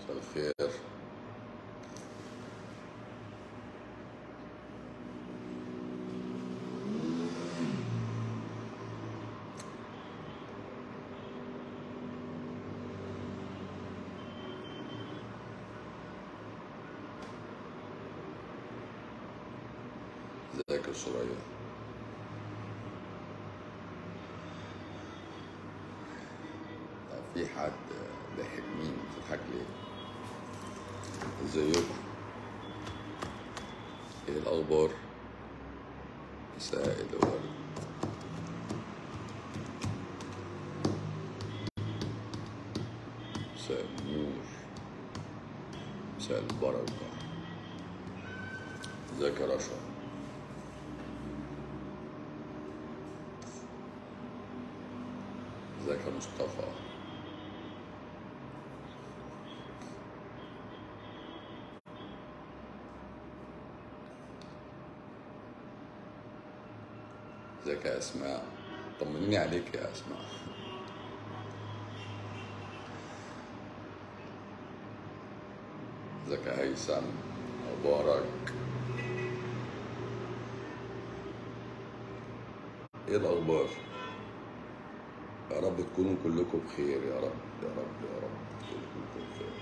الخير ازيك يا سوريا طب في حد ضحك مين بتضحك ليه ازيكم ايه الاخبار مساء الورد مساء النور مساء البركه ازيك يا رشا ازيك يا مصطفى ازيك يا اسماء طمنيني عليك يا اسماء ازيك يا هيثم مبارك ايه الاخبار يا رب تكونوا كلكم بخير يا رب يا رب يا رب تكونوا كلكم بخير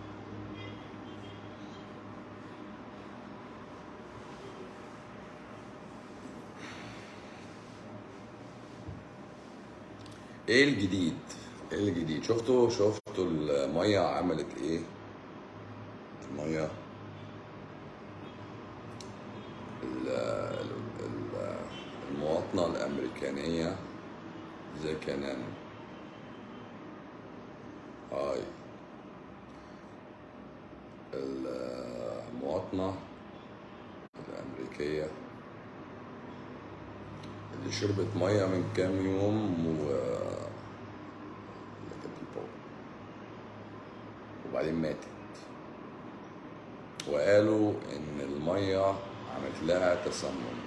ايه الجديد ايه الجديد شفتوا شفتوا الميه عملت ايه الميه ال- ال- ال- المواطنة الأمريكانية زي كنان هاي المواطنة الأمريكية اللي شربت مية من كام يوم و Look at people. وبعدين ماتت وقالوا إن المية عملت لها تسمم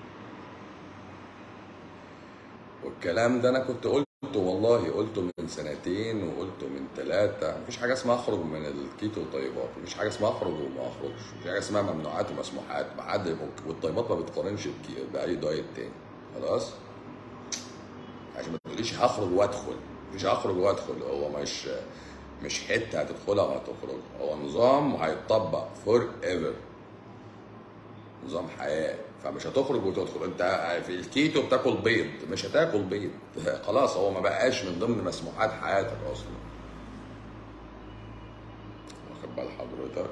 والكلام ده انا كنت قلته والله قلته من سنتين وقلته من ثلاثة مفيش حاجة اسمها اخرج من الكيتو طيبات مفيش حاجة اسمها اخرج وما اخرجش مفيش حاجة اسمها ممنوعات ومسموحات بعد والطيبات ما بتقارنش بكي- بأي دايت تاني خلاص عشان ما تقوليش هخرج وادخل مفيش هخرج وادخل هو مش مش حتة هتدخلها وهتخرج هو نظام هيتطبق فور ايفر نظام حياه فمش هتخرج وتدخل انت في الكيتو بتاكل بيض مش هتاكل بيض خلاص هو ما بقاش من ضمن مسموحات حياتك اصلا واخد بال حضرتك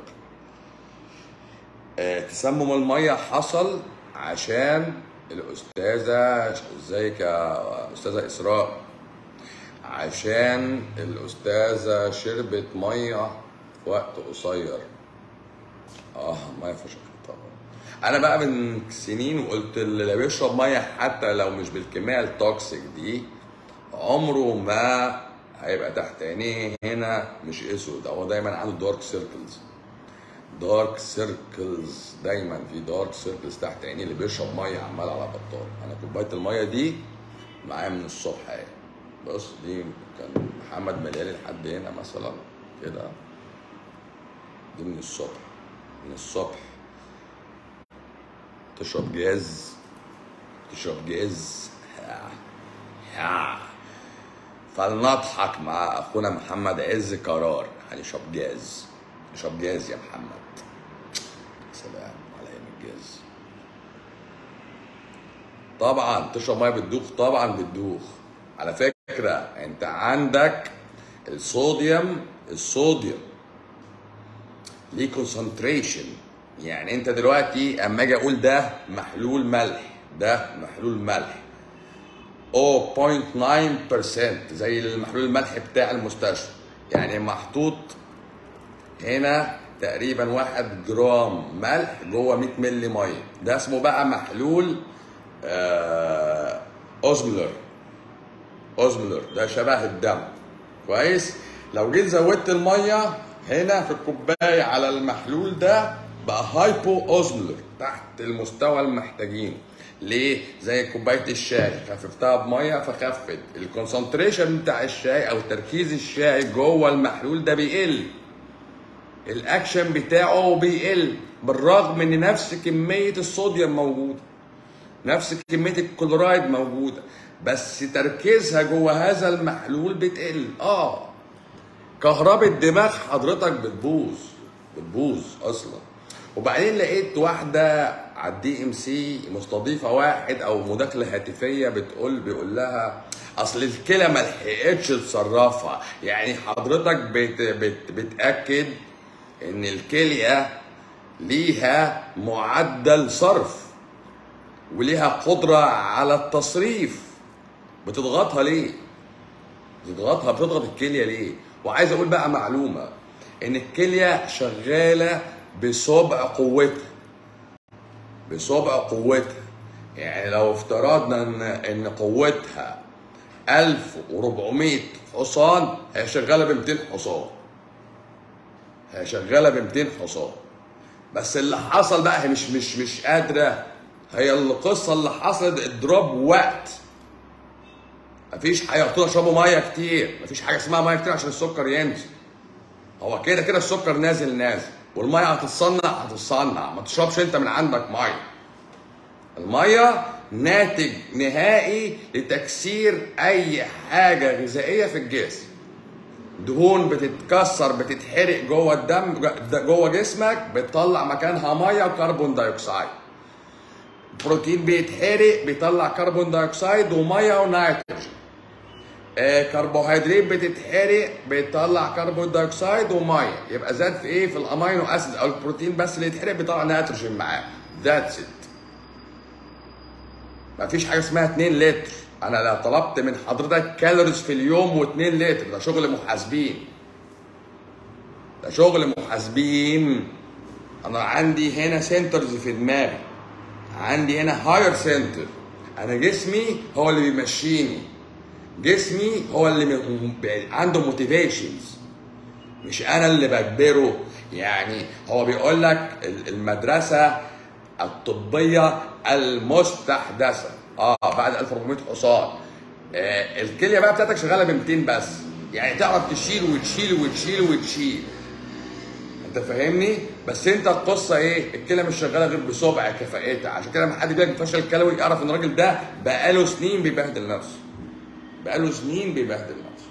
آه، تسمم الميه حصل عشان الاستاذه ازيك يا استاذه اسراء عشان الاستاذه شربت ميه في وقت قصير اه ميه فشخ طبعا انا بقى من سنين وقلت اللي بيشرب ميه حتى لو مش بالكميه التوكسيك دي عمره ما هيبقى تحت عينيه هنا مش اسود هو دايما عنده دارك سيركلز دارك سيركلز دايما في دارك سيركلز تحت عينيه اللي بيشرب ميه عمال على بطال انا كوبايه الميه دي معايا من الصبح اهي بص دي كان محمد مليالي لحد هنا مثلا كده دي من الصبح من الصبح تشرب جاز تشرب جاز ها. ها. فلنضحك مع اخونا محمد عز قرار هنشرب جاز نشرب جاز يا محمد سلام على ايام الجاز طبعا تشرب ميه بتدوخ طبعا بتدوخ على فكره انت عندك الصوديوم الصوديوم ليه كونسنتريشن يعني انت دلوقتي اما اجي اقول ده محلول ملح ده محلول ملح 0.9% زي المحلول الملح بتاع المستشفى يعني محطوط هنا تقريبا واحد جرام ملح جوه 100 مللي ميه ده اسمه بقى محلول آه اوزملر اوزملر ده شبه الدم كويس لو جيت زودت الميه هنا في الكوبايه على المحلول ده بقى هايبو اوزملر تحت المستوى المحتاجين ليه زي كوبايه الشاي خففتها بميه فخفت الكونسنتريشن بتاع الشاي او تركيز الشاي جوه المحلول ده بيقل الاكشن بتاعه بيقل بالرغم ان نفس كميه الصوديوم موجوده نفس كميه الكلورايد موجوده بس تركيزها جوه هذا المحلول بتقل اه كهرباء الدماغ حضرتك بتبوظ بتبوظ اصلا وبعدين لقيت واحده على الدي ام سي مستضيفه واحد او مداخله هاتفيه بتقول بيقول لها اصل الكلى ما لحقتش تصرفها يعني حضرتك بت بت بتاكد ان الكليه ليها معدل صرف وليها قدره على التصريف بتضغطها ليه بتضغطها بتضغط الكليه ليه وعايز اقول بقى معلومه ان الكليه شغاله بصبع قوتها بصبع قوتها يعني لو افترضنا ان ان قوتها 1400 حصان هي شغاله ب 200 حصان هي شغاله ب 200 حصان بس اللي حصل بقى هي مش مش مش قادره هي القصه اللي حصلت اضراب وقت مفيش هيعطونا يشربوا ميه كتير مفيش حاجه اسمها ميه كتير عشان السكر ينزل هو كده كده السكر نازل نازل والميه هتتصنع هتتصنع ما تشربش انت من عندك ميه الميه ناتج نهائي لتكسير اي حاجه غذائيه في الجسم دهون بتتكسر بتتحرق جوه الدم جوه جسمك بتطلع مكانها ميه وكربون دايوكسيد بروتين بيتحرق بيطلع كربون دايوكسيد وميه ونيتروجين آه كربوهيدرات بتتحرق بيطلع كربون دايوكسيد وميه يبقى زاد في ايه في الامينو اسيد او البروتين بس اللي يتحرق بيطلع نيتروجين معاه ذاتس ات مفيش حاجه اسمها 2 لتر انا لو طلبت من حضرتك كالوريز في اليوم و2 لتر ده شغل محاسبين ده شغل محاسبين انا عندي هنا سنترز في دماغي عندي هنا هاير سنتر انا جسمي هو اللي بيمشيني جسمي هو اللي م- عنده موتيفيشنز مش انا اللي بجبره يعني هو بيقول لك المدرسه الطبيه المستحدثه اه بعد 1400 حصان آه الكليه بقى بتاعتك شغاله ب 200 بس يعني تعرف تشيل وتشيل وتشيل وتشيل انت فاهمني بس انت القصه ايه الكلى مش شغاله غير بسبع كفاءتها عشان كده لما حد بيجي فشل كلوي يعرف ان الراجل ده بقاله سنين بيبهدل نفسه بقاله سنين بيبهدل نفسه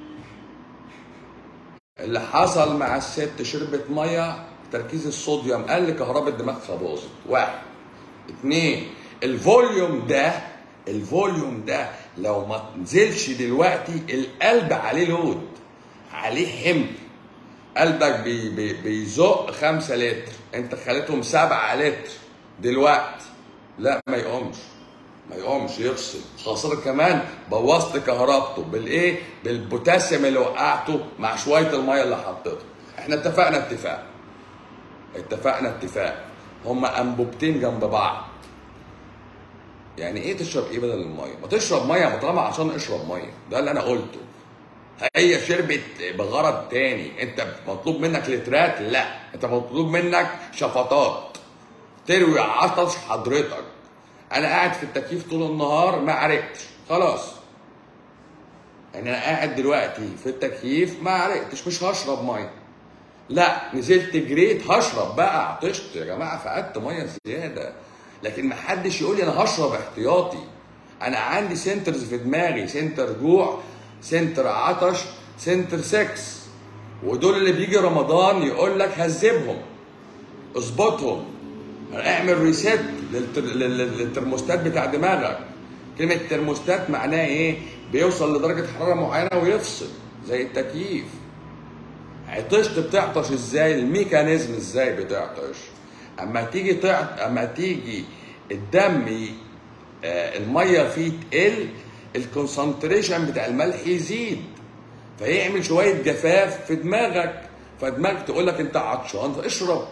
اللي حصل مع الست شربت ميه تركيز الصوديوم قل كهرباء دماغها باظت واحد اتنين الفوليوم ده الفوليوم ده لو ما نزلش دلوقتي القلب عليه لود عليه حمل قلبك بي بي بيزق خمسة لتر انت خليتهم سبعة لتر دلوقتي لا ما يقومش ما يقومش يفصل خاصة كمان بوظت كهربته بالايه؟ بالبوتاسيوم اللي وقعته مع شوية المية اللي حطيته احنا اتفقنا اتفاق اتفقنا اتفاق هما انبوبتين جنب بعض يعني ايه تشرب ايه بدل الميه؟ ما تشرب ميه ما طالما عشان اشرب ميه ده اللي انا قلته هي شربت بغرض تاني انت مطلوب منك لترات لا انت مطلوب منك شفطات تروي عطش حضرتك انا قاعد في التكييف طول النهار ما عرقتش خلاص يعني انا قاعد دلوقتي في التكييف ما عرقتش مش هشرب ميه لا نزلت جريت هشرب بقى عطشت يا جماعه فقدت ميه زياده لكن ما حدش يقول لي انا هشرب احتياطي انا عندي سنترز في دماغي سنتر جوع سنتر عطش سنتر سكس ودول اللي بيجي رمضان يقول لك هذبهم اظبطهم اعمل ريسيت للتر... لل- للترموستات بتاع دماغك كلمة ترموستات معناها ايه؟ بيوصل لدرجة حرارة معينة ويفصل زي التكييف عطشت بتعطش ازاي؟ الميكانيزم ازاي بتعطش؟ اما تيجي تعط... اما تيجي الدم ي... آه، الميه فيه تقل الكونسنتريشن بتاع الملح يزيد فيعمل شويه جفاف في دماغك فدماغك تقول لك انت عطشان فاشرب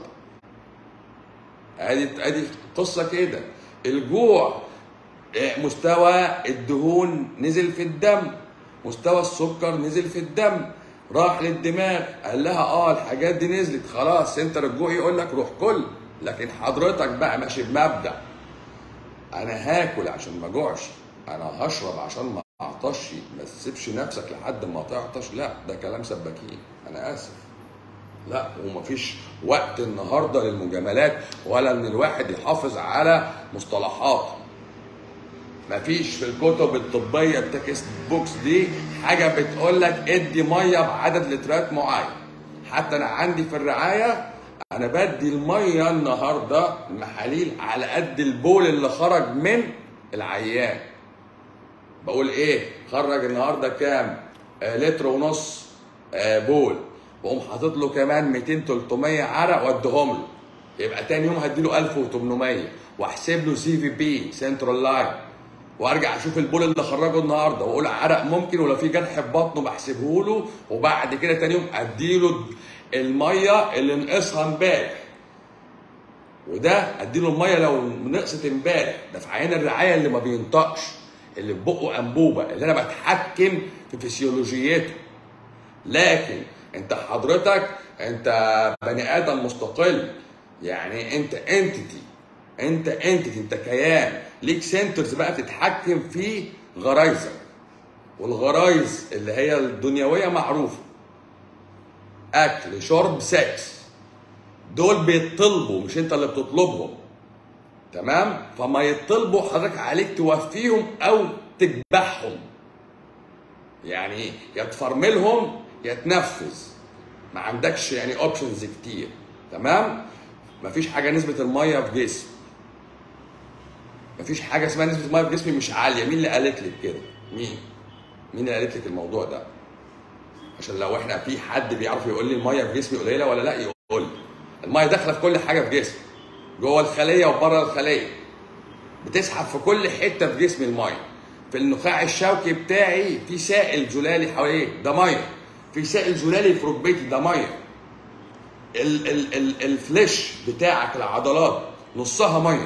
ادي ادي قصه كده الجوع آه، مستوى الدهون نزل في الدم مستوى السكر نزل في الدم راح للدماغ قال لها اه الحاجات دي نزلت خلاص انت الجوع يقول لك روح كل لكن حضرتك بقى ماشي بمبدا انا هاكل عشان ما اجوعش انا هشرب عشان ما اعطش ما تسيبش نفسك لحد ما تعطش لا ده كلام سباكين انا اسف لا ومفيش وقت النهارده للمجاملات ولا ان الواحد يحافظ على مصطلحات مفيش في الكتب الطبيه التكست بوكس دي حاجه بتقول لك ادي ميه بعدد لترات معين حتى انا عندي في الرعايه انا بدي الميه النهارده المحاليل على قد البول اللي خرج من العيان بقول ايه خرج النهارده كام آه لتر ونص آه بول واقوم حاطط له كمان 200 300 عرق واديهم له يبقى تاني يوم هديله 1800 واحسب له سي في بي سنترال لاين وارجع اشوف البول اللي خرجه النهارده واقول عرق ممكن ولو في جرح في بطنه بحسبه له وبعد كده تاني يوم اديله الميه اللي نقصها امبارح وده اديله الميه لو نقصت امبارح ده في عيان الرعايه اللي ما بينطقش اللي في بقه انبوبه اللي انا بتحكم في فسيولوجيته لكن انت حضرتك انت بني ادم مستقل يعني انت انتيتي انت انتيتي انت كيان ليك سنترز بقى تتحكم في غرايزك والغرايز اللي هي الدنيويه معروفه اكل شرب سكس دول بيطلبوا مش انت اللي بتطلبهم تمام فما يطلبوا حضرتك عليك توفيهم او تذبحهم يعني يا تفرملهم يا تنفذ ما عندكش يعني اوبشنز كتير تمام مفيش حاجه نسبه الميه في جسم مفيش حاجه اسمها نسبه الميه في جسمي مش عاليه مين اللي قالت لك كده مين مين اللي قالت لك الموضوع ده عشان لو احنا في حد بيعرف يقول لي الميه في جسمي قليله ولا لا يقول لي الميه داخله في كل حاجه في جسمي جوه الخليه وبره الخليه بتسحب في كل حته في جسمي الميه في النخاع الشوكي بتاعي في سائل زلالي حواليه ده ميه في سائل زلالي في ركبتي ده ميه ال ال ال الفليش بتاعك العضلات نصها ميه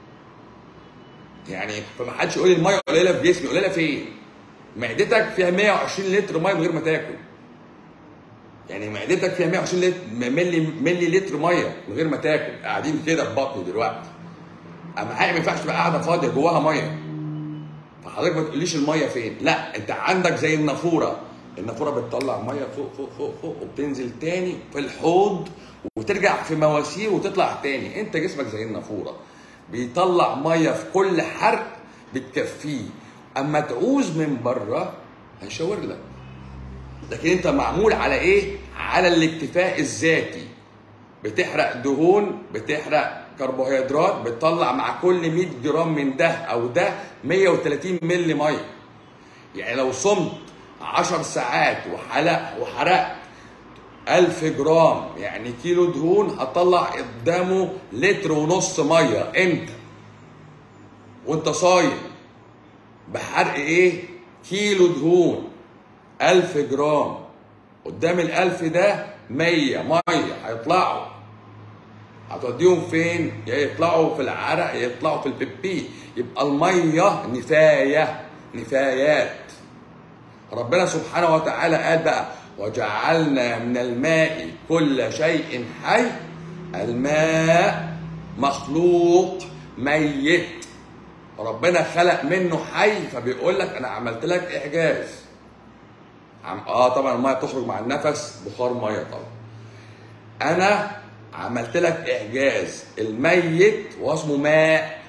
يعني فما حدش يقول لي الميه قليله في جسمي قليله فين؟ معدتك فيها 120 لتر ميه من غير ما تاكل يعني معدتك فيها 120 لتر ملي ملي لتر ميه من غير ما تاكل قاعدين كده في بطني دلوقتي اما حاجه ما ينفعش تبقى قاعده فاضيه جواها ميه فحضرتك ما تقوليش الميه فين لا انت عندك زي النافوره النافوره بتطلع ميه فوق فوق فوق فوق وبتنزل تاني في الحوض وترجع في مواسير وتطلع تاني انت جسمك زي النافوره بيطلع ميه في كل حرق بتكفيه اما تعوز من بره هيشاور لك لكن انت معمول على ايه على الاكتفاء الذاتي بتحرق دهون بتحرق كربوهيدرات بتطلع مع كل 100 جرام من ده او ده 130 مللي ميه يعني لو صمت 10 ساعات وحلق وحرقت 1000 جرام يعني كيلو دهون هتطلع قدامه لتر ونص ميه امتى وانت صايم بحرق ايه كيلو دهون 1000 جرام قدام الألف ده 100 ميه هيطلعوا هتوديهم فين؟ يا يطلعوا في العرق يا يطلعوا في البيبي يبقى الميه نفايه نفايات ربنا سبحانه وتعالى قال بقى وجعلنا من الماء كل شيء حي الماء مخلوق ميت ربنا خلق منه حي فبيقول لك انا عملت لك اعجاز عم اه طبعا الميه بتخرج مع النفس بخار ميه طبعا انا عملت لك اعجاز الميت واسمه ماء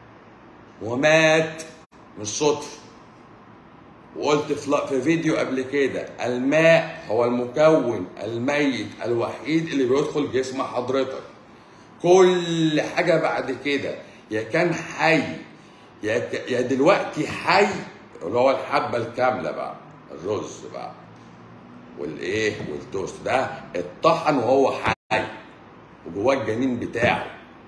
ومات مش صدفه وقلت في في فيديو قبل كده الماء هو المكون الميت الوحيد اللي بيدخل جسم حضرتك كل حاجه بعد كده يا كان حي يا ك- يا دلوقتي حي اللي هو الحبه الكامله بقى الرز بقى والايه والتوست ده اتطحن وهو حي وجواه الجنين بتاعه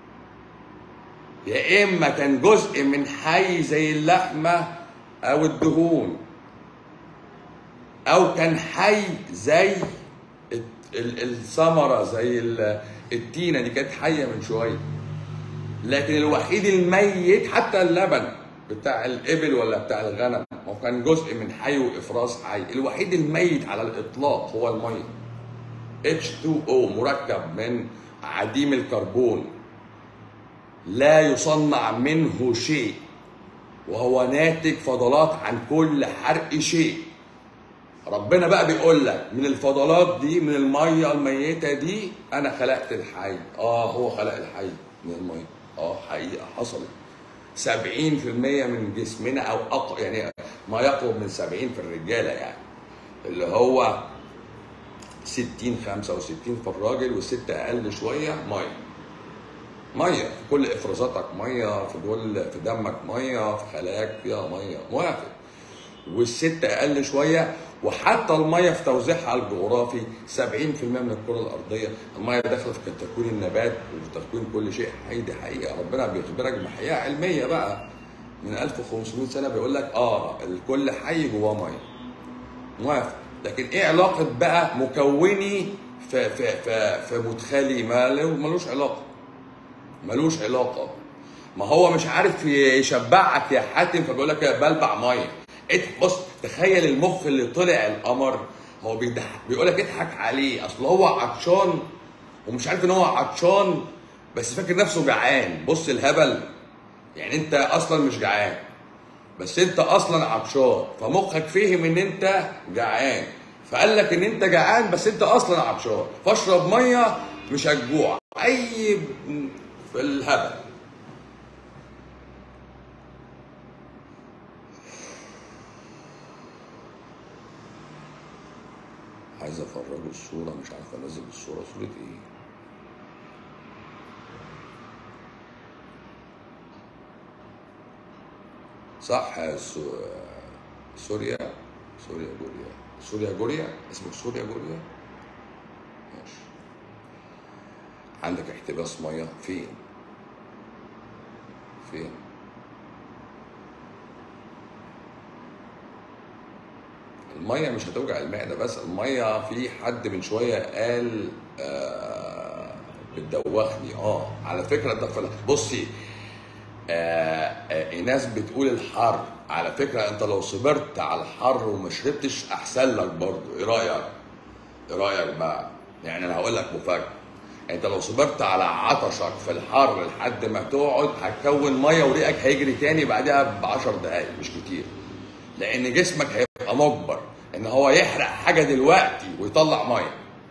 يا اما كان جزء من حي زي اللحمه او الدهون او كان حي زي ال- ال- الثمره زي ال- التينه دي كانت حيه من شويه لكن الوحيد الميت حتى اللبن بتاع الابل ولا بتاع الغنم هو كان جزء من حي وافراز حي الوحيد الميت على الاطلاق هو الميه H2O مركب من عديم الكربون لا يصنع منه شيء وهو ناتج فضلات عن كل حرق شيء ربنا بقى بيقول لك من الفضلات دي من الميه الميته دي انا خلقت الحي اه هو خلق الحي من الميه اه حقيقه حصلت 70% من جسمنا او أق... يعني ما يقرب من 70 في الرجاله يعني اللي هو 60 65 في الراجل والست اقل شويه ميه ميه في كل افرازاتك ميه في كل في دمك ميه في خلاياك فيها ميه موافق والست اقل شويه وحتى الميه في توزيعها الجغرافي 70% من الكره الارضيه الميه داخله في تكوين النبات وفي تكوين كل شيء حي دي حقيقه ربنا بيخبرك بحقيقه علميه بقى من 1500 سنه بيقول لك اه الكل حي جواه ميه موافق لكن ايه علاقه بقى مكوني في في في في مدخلي ما له- ملوش علاقه ملوش علاقه ما هو مش عارف يشبعك يا حاتم فبيقول لك بلبع ميه إت- بص تخيل المخ اللي طلع القمر هو بيضحك بيقول لك اضحك عليه اصل هو عطشان ومش عارف ان هو عطشان بس فاكر نفسه جعان بص الهبل يعني انت اصلا مش جعان بس انت اصلا عطشان فمخك فهم ان انت جعان فقال لك ان انت جعان بس انت اصلا عطشان فاشرب ميه مش هتجوع اي في الهبل عايز افرجه الصوره مش عارف انزل الصوره صوره ايه صح سو... سوريا سوريا جوريا سوريا جوريا اسمك سوريا جوريا ماشي عندك احتباس ميه فين فين الميه مش هتوجع المعده بس الميه في حد من شويه قال آه بتدوخني اه على فكره ده فل- بصي آه آه ناس بتقول الحر على فكره انت لو صبرت على الحر وما شربتش احسن لك برضه ايه رايك ايه رايك بقى يعني انا هقول لك مفاجاه انت لو صبرت على عطشك في الحر لحد ما تقعد هتكون ميه وريقك هيجري تاني بعدها ب 10 دقايق مش كتير لان جسمك هيبقى مجبر ان هو يحرق حاجه دلوقتي ويطلع ميه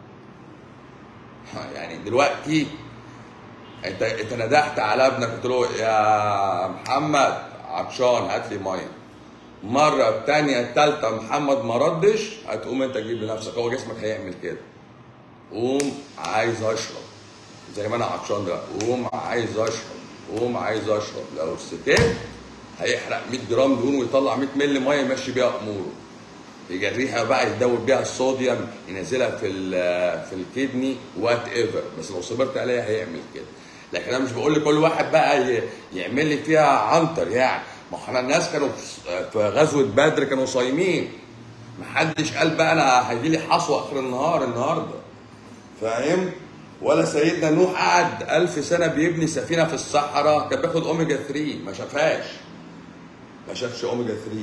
ها، يعني دلوقتي انت انت ندهت على ابنك قلت له يا محمد عطشان هات لي ميه مرة التانية التالتة محمد ما ردش هتقوم انت تجيب لنفسك هو جسمك هيعمل كده قوم عايز اشرب زي ما انا عطشان ده قوم عايز اشرب قوم عايز اشرب لو سكت هيحرق 100 جرام دهون ويطلع 100 مللي ميه يمشي بيها اموره يجريها بقى يدوب بيها الصوديوم ينزلها في ال- في الكدني وات ايفر بس لو صبرت عليها هيعمل كده لكن انا مش بقول لكل واحد بقى ي- يعمل لي فيها عنتر يعني ما احنا الناس كانوا في- في غزوه بدر كانوا صايمين محدش قال بقى انا هيجي لي حصوه اخر النهار النهارده فاهم ولا سيدنا نوح قعد ألف سنة بيبني سفينة في الصحراء كان بياخد أوميجا 3 ما شافهاش ما شافش أوميجا 3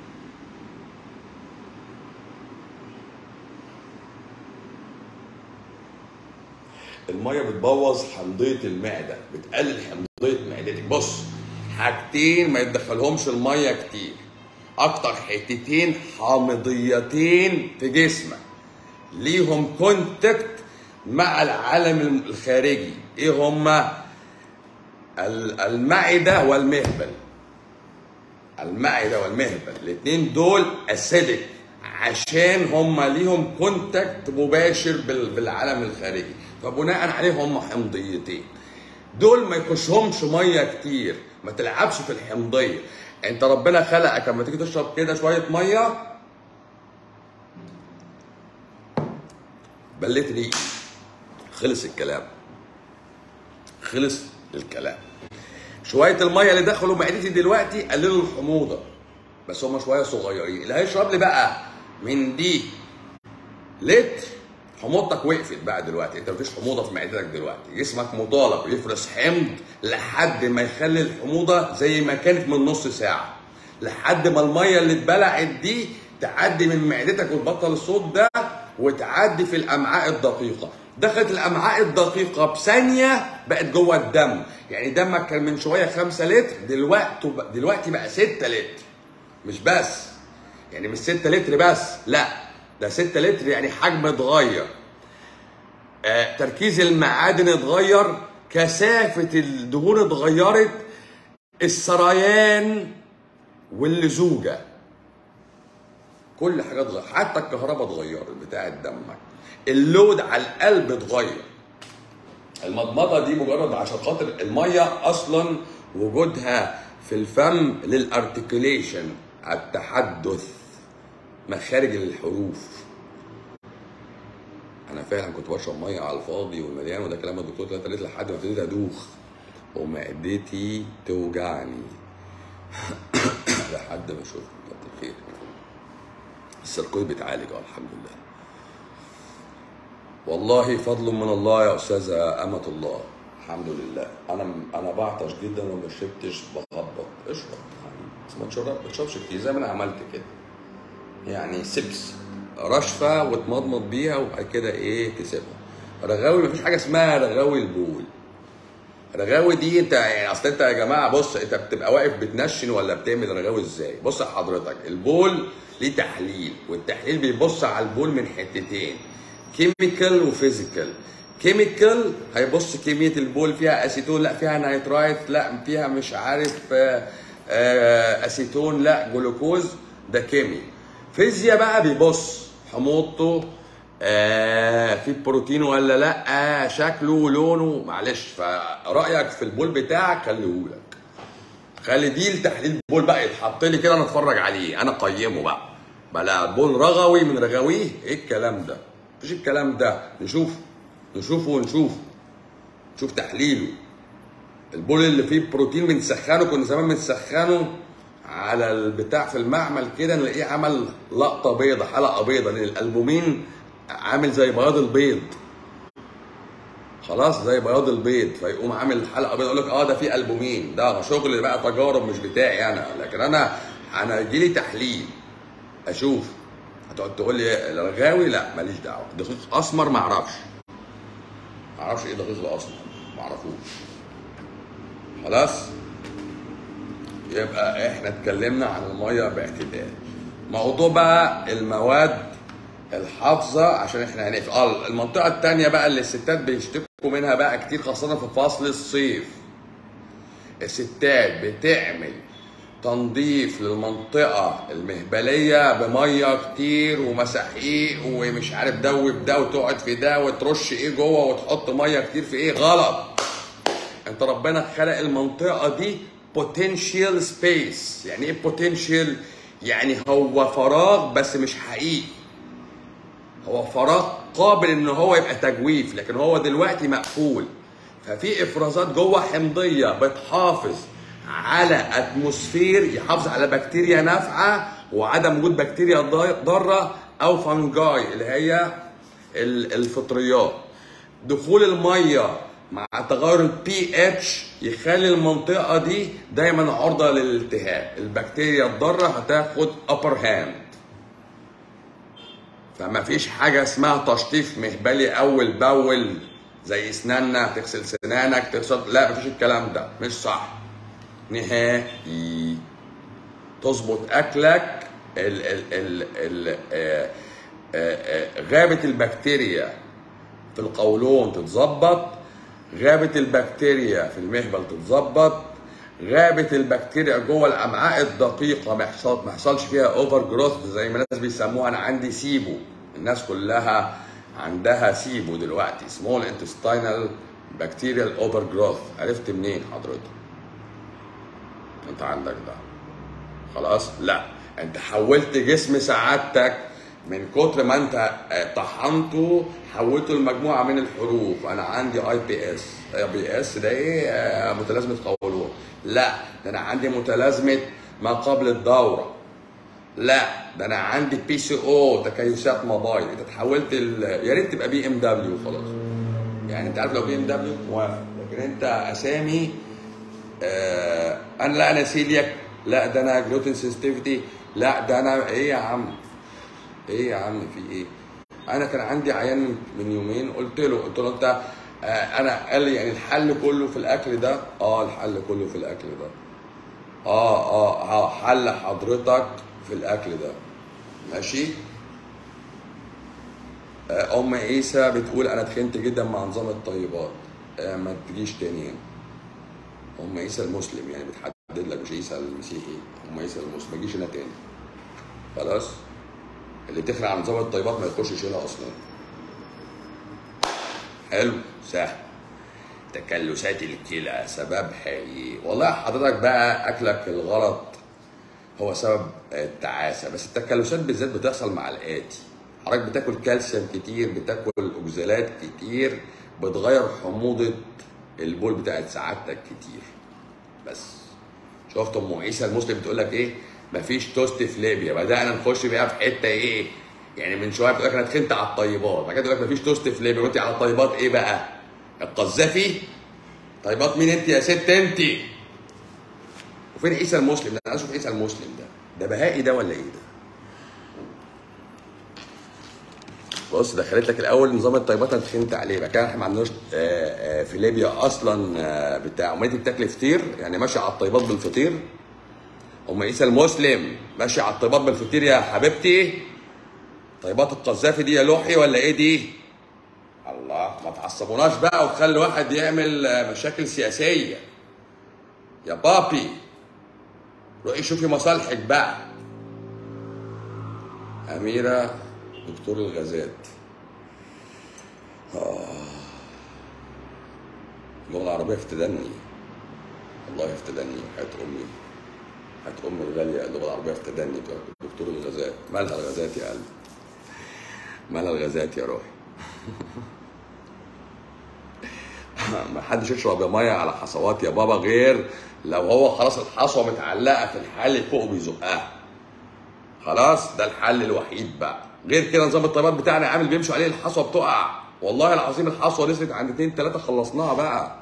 الميه بتبوظ حمضيه المعده بتقلل حمضيه معدتك بص حاجتين ما يتدخلهمش الميه كتير اكتر حتتين حامضيتين في جسمك ليهم كونتاكت مع العالم الخارجي ايه هما ال- المعده والمهبل المعده والمهبل الاثنين دول اسيدك عشان هم ليهم كونتاكت مباشر بال- بالعالم الخارجي فبناء عليه هم حمضيتين دول ما يخشهمش ميه كتير ما تلعبش في الحمضيه انت ربنا خلقك لما تيجي تشرب كده شويه ميه بليت ريقي خلص الكلام خلص الكلام شويه الميه اللي دخلوا معدتي دلوقتي قللوا الحموضه بس هم شويه صغيرين اللي هيشرب لي بقى من دي لتر حموضتك وقفت بقى دلوقتي انت مفيش حموضه في معدتك دلوقتي جسمك مطالب يفرز حمض لحد ما يخلي الحموضه زي ما كانت من نص ساعه لحد ما الميه اللي اتبلعت دي تعدي من معدتك وتبطل الصوت ده وتعدي في الامعاء الدقيقه دخلت الامعاء الدقيقه بثانيه بقت جوه الدم يعني دمك كان من شويه 5 لتر دلوقتي دلوقتي بقى 6 لتر مش بس يعني مش 6 لتر بس لا ده 6 لتر يعني حجم اتغير آه، تركيز المعادن اتغير كثافة الدهون اتغيرت السريان واللزوجة كل حاجة اتغير حتى الكهرباء اتغيرت بتاعة دمك اللود على القلب اتغير المضمضة دي مجرد عشان خاطر المية أصلا وجودها في الفم للارتكوليشن التحدث مخارج الحروف انا فعلا كنت بشرب ميه على الفاضي والمليان وده كلام الدكتور ثلاثة لتر لحد ما ابتديت ادوخ ومعدتي توجعني لحد ما اشوف كتر خير السركوز بيتعالج اه الحمد لله والله فضل من الله يا استاذه امه الله الحمد لله انا انا بعطش جدا وما شربتش بخبط اشرب بس ما تشرب ما تشربش كتير زي ما انا عملت كده يعني سبس رشفه وتمضمض بيها وبعد كده ايه تسيبها رغاوي مفيش حاجه اسمها رغاوي البول رغاوي دي انت يعني اصل انت يا جماعه بص انت بتبقى واقف بتنشن ولا بتعمل رغاوي ازاي؟ بص حضرتك البول ليه تحليل والتحليل بيبص على البول من حتتين كيميكال وفيزيكال كيميكال هيبص كميه البول فيها اسيتون لا فيها نيترايت لا فيها مش عارف آه، آه، اسيتون لا جلوكوز ده كيمي فيزياء بقى بيبص حموضته آه في بروتين ولا لا آه شكله ولونه معلش فرايك في البول بتاعك خليهولك خلي دي لتحليل البول بقى يتحط لي كده انا اتفرج عليه انا اقيمه بقى بلا بول رغوي من رغاويه ايه الكلام ده مفيش الكلام ده نشوف نشوفه ونشوف نشوف تحليله البول اللي فيه بروتين بنسخنه كنا زمان بنسخنه على البتاع في المعمل كده نلاقيه عمل لقطه بيضه حلقه بيضه لان الالبومين عامل زي بياض البيض خلاص زي بياض البيض فيقوم عامل حلقه بيضه يقول لك اه ده في البومين ده شغل بقى تجارب مش بتاعي انا لكن انا انا يجي لي تحليل اشوف هتقعد تقول لي الرغاوي لا ماليش دعوه دقيق اسمر ما اعرفش ما اعرفش ايه دقيق الاسمر ما اعرفوش خلاص يبقى احنا اتكلمنا عن الميه باعتدال موضوع بقى المواد الحافظه عشان احنا هنقفل اه المنطقه الثانيه بقى اللي الستات بيشتكوا منها بقى كتير خاصه في فصل الصيف الستات بتعمل تنظيف للمنطقة المهبلية بمية كتير ومساحيق ومش عارف دوب ده وتقعد في ده وترش ايه جوه وتحط مية كتير في ايه غلط انت ربنا خلق المنطقة دي potential space يعني ايه potential يعني هو فراغ بس مش حقيقي هو فراغ قابل ان هو يبقى تجويف لكن هو دلوقتي مقفول ففي افرازات جوه حمضيه بتحافظ على اتموسفير يحافظ على بكتيريا نافعه وعدم وجود بكتيريا ضاره او فانجاي اللي هي ال- الفطريات دخول الميه مع تغير البي اتش يخلي المنطقه دي دايما عرضه للالتهاب البكتيريا الضاره هتاخد upper hand فما فيش حاجة اسمها تشطيف مهبلي أول بأول زي أسناننا تغسل سنانك تغسل لا مفيش الكلام ده مش صح نهائي تظبط أكلك ال ال ال ال آه، آه، آه، غابة البكتيريا في القولون تتظبط غابة البكتيريا في المهبل تتظبط غابة البكتيريا جوه الأمعاء الدقيقة ما يحصل ما يحصلش فيها اوفر جروث زي ما الناس بيسموها أنا عندي سيبو الناس كلها عندها سيبو دلوقتي سمول انتستينال بكتيريال اوفر جروث عرفت منين حضرتك؟ أنت عندك ده خلاص لا انت حولت جسم سعادتك من كتر ما انت آه، طحنته حولته لمجموعه من الحروف انا عندي اي بي اس اي بي اس ده ايه آه، متلازمه قولون لا ده انا عندي متلازمه ما قبل الدوره لا ده انا عندي بي سي او تكيسات موبايل انت تحولت ال... يا ريت تبقى بي ام دبليو خلاص يعني انت عارف لو بي ام دبليو موافق لكن انت اسامي آه انا لا انا سيلياك لا ده انا جلوتين سنسيتيفيتي لا ده انا ايه يا عم ايه يا عم في ايه انا كان عندي عيان من- من يومين قلت له قلت له انت آه انا قال لي يعني الحل كله في الاكل ده اه الحل كله في الاكل ده اه اه اه حل حضرتك في الاكل ده ماشي آه، ام عيسى بتقول انا اتخنت جدا مع نظام الطيبات آه، ما تجيش تاني هنا ام عيسى المسلم يعني بتحدد لك مش عيسى المسيحي ام عيسى المسلم ما تجيش هنا تاني خلاص اللي بتخلع عن نظام الطيبات ما يخشش هنا اصلا حلو سهل تكلسات الكلى سببها ايه والله حضرتك بقى اكلك الغلط هو سبب التعاسه بس التكلسات بالذات بتحصل مع الاتي حضرتك بتاكل كالسيوم كتير بتاكل اوكزالات كتير بتغير حموضه البول بتاعت سعادتك كتير بس شفت ام عيسى المسلم بتقول لك ايه مفيش توست في ليبيا بدانا نخش بقى في حته ايه يعني من شويه بتقول لك انا اتخنت على الطيبات بعد كده تقول لك مفيش توست في ليبيا وانت على الطيبات ايه بقى القذافي طيبات مين انت يا ست انت وفين عيسى المسلم ده انا عايز اشوف عيسى المسلم ده ده بهائي ده ولا ايه ده بص دخلت لك الاول نظام الطيبات انا اتخنت عليه بعد كده احنا ما عندناش آه، آه، في ليبيا اصلا آه، بتاع امال انت بتاكلي فطير يعني ماشي على الطيبات بالفطير ام عيسى المسلم ماشي على الطيبات بالفطير يا حبيبتي طيبات القذافي دي يا لوحي ولا ايه دي الله ما تعصبوناش بقى وتخلي واحد يعمل آه، مشاكل سياسيه يا بابي روحي شوفي مصالحك بقى أميرة دكتور الغازات آه. اللغة العربية افتدني والله افتدني وحياة أمي حياة أمي الغالية اللغة العربية افتدني دكتور الغازات مالها الغازات يا قلبي مالها الغازات يا روحي ما حدش يشرب ميه على حصوات يا بابا غير لو هو خلاص الحصوه متعلقه في الحل فوق بيزقها خلاص ده الحل الوحيد بقى غير كده نظام الطيبات بتاعنا عامل بيمشوا عليه الحصوه بتقع والله العظيم الحصوه نزلت عند اتنين تلاته خلصناها بقى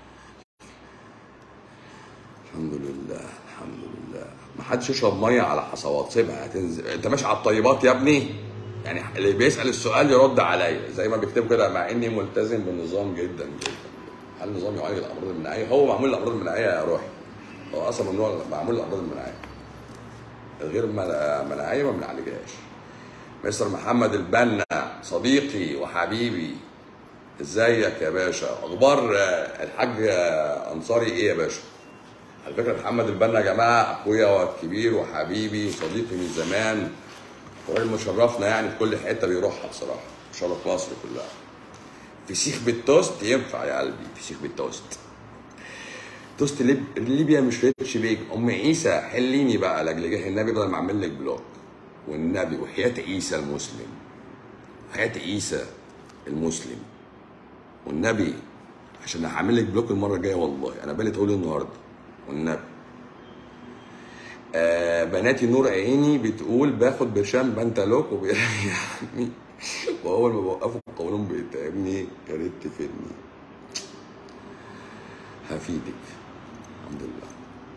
الحمد لله الحمد لله ما حدش يشرب ميه على حصوات سيبها هتنزل انت ماشي على الطيبات يا ابني يعني اللي بيسال السؤال يرد عليا زي ما بيكتبوا كده مع اني ملتزم بالنظام جدا جدا هل النظام يعالج الامراض المناعيه هو معمول للامراض المناعيه يا روحي هو اصلا ممنوع معمول للامراض المناعيه الغير من- مناعيه ما بنعالجهاش مستر محمد البنا صديقي وحبيبي ازيك يا باشا اخبار آه، الحاج آه، انصاري ايه يا باشا على فكره محمد البنا يا جماعه اخويا الكبير وحبيبي وصديقي من زمان وراجل مشرفنا يعني في كل حته بيروحها بصراحه شرف مصر كلها فسيخ بالتوست ينفع يا قلبي فسيخ بالتوست توست ليب... ليبيا مش ريتش بيج ام عيسى حليني بقى لاجل جاه النبي بدل ما اعمل لك بلوك والنبي وحياه عيسى المسلم وحياه عيسى المسلم والنبي عشان هعمل لك بلوك المره الجايه والله انا بالي تقول النهارده والنبي آه بناتي نور عيني بتقول باخد برشام بنتالوك وبيريحني واول ما بوقفه القولون بيتعبني يا ريت تفيدني هفيدك الحمد لله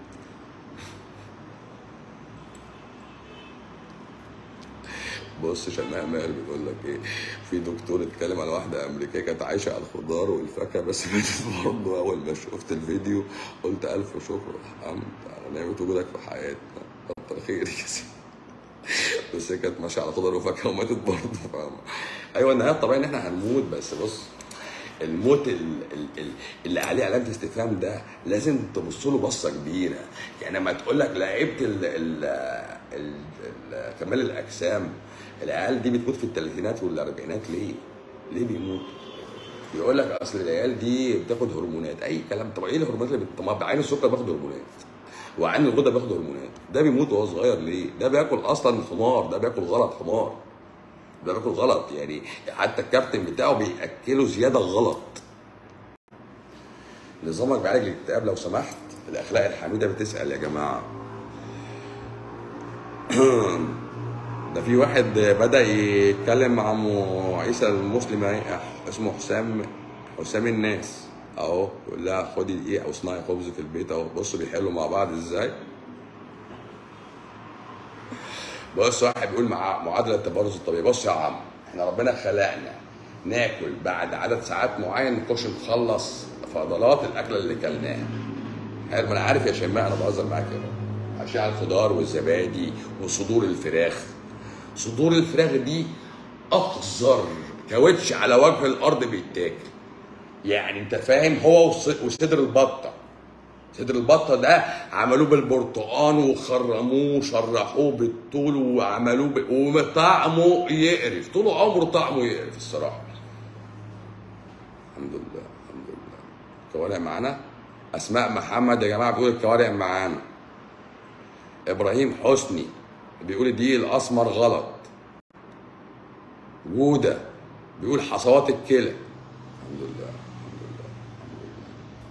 بص شماء ماهر بيقول لك ايه في دكتور اتكلم على واحده امريكيه كانت عايشه على الخضار والفاكهه بس ماتت برضه اول ما شفت الفيديو قلت الف شكر حمد على نعمه وجودك في حياتنا كتر خيرك يا سيدي بس هي كانت ماشيه على خضار وفاكهه وماتت برضه فاهمة ايوه النهايه الطبيعي ان احنا هنموت بس بص الموت ال- ال- ال- اللي عليه علامه استفهام ده لازم تبص له بصه كبيره يعني لما تقول لك لعيبه ال ال ال ال كمال الاجسام العيال دي بتموت في الثلاثينات والاربعينات ليه؟ ليه بيموتوا؟ يقول لك اصل العيال دي بتاخد هرمونات اي كلام طب ايه الهرمونات اللي بت... طب عين السكر بياخد هرمونات وعين الغده بياخد هرمونات ده بيموت وهو صغير ليه؟ ده بياكل اصلا حمار ده بياكل غلط حمار ده بياكل غلط يعني حتى الكابتن بتاعه بياكله زياده غلط نظامك بيعالج الاكتئاب لو سمحت الاخلاق الحميده بتسال يا جماعه ده في واحد بدا يتكلم مع ام عيسى المسلم أهي، اسمه حسام حسام الناس اهو يقول لها خدي دقيقه او اصنعي خبز في البيت اهو بصوا بيحلوا مع بعض ازاي بص واحد بيقول مع معادله التبرز الطبيعي بص يا عم احنا ربنا خلقنا ناكل بعد عدد ساعات معين نخش نخلص فضلات الاكله اللي كلناها حلو ما انا عارف يا شيماء انا بهزر معاك يا رب عشان على الخضار والزبادي وصدور الفراخ صدور الفراخ دي اقذر كاوتش على وجه الارض بيتاكل يعني انت فاهم هو وص- وصدر البطه صدر البطه ده عملوه بالبرتقان وخرموه وشرحوه بالطول وعملوه ب... وطعمه يقرف طول عمره طعمه يقرف الصراحه الحمد لله الحمد لله الكوارع معانا اسماء محمد يا جماعه بتقول الكوارع معانا ابراهيم حسني بيقول الدقيق الاسمر غلط جوده بيقول حصوات الكلى الحمد لله الحمد لله الحمد لله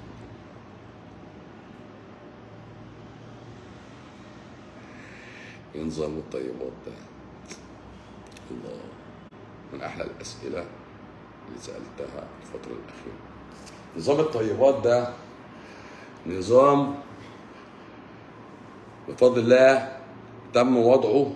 ايه نظام الطيبات ده الله من احلى الاسئله اللي سالتها الفتره الاخيره نظام الطيبات ده نظام بفضل الله تم وضعه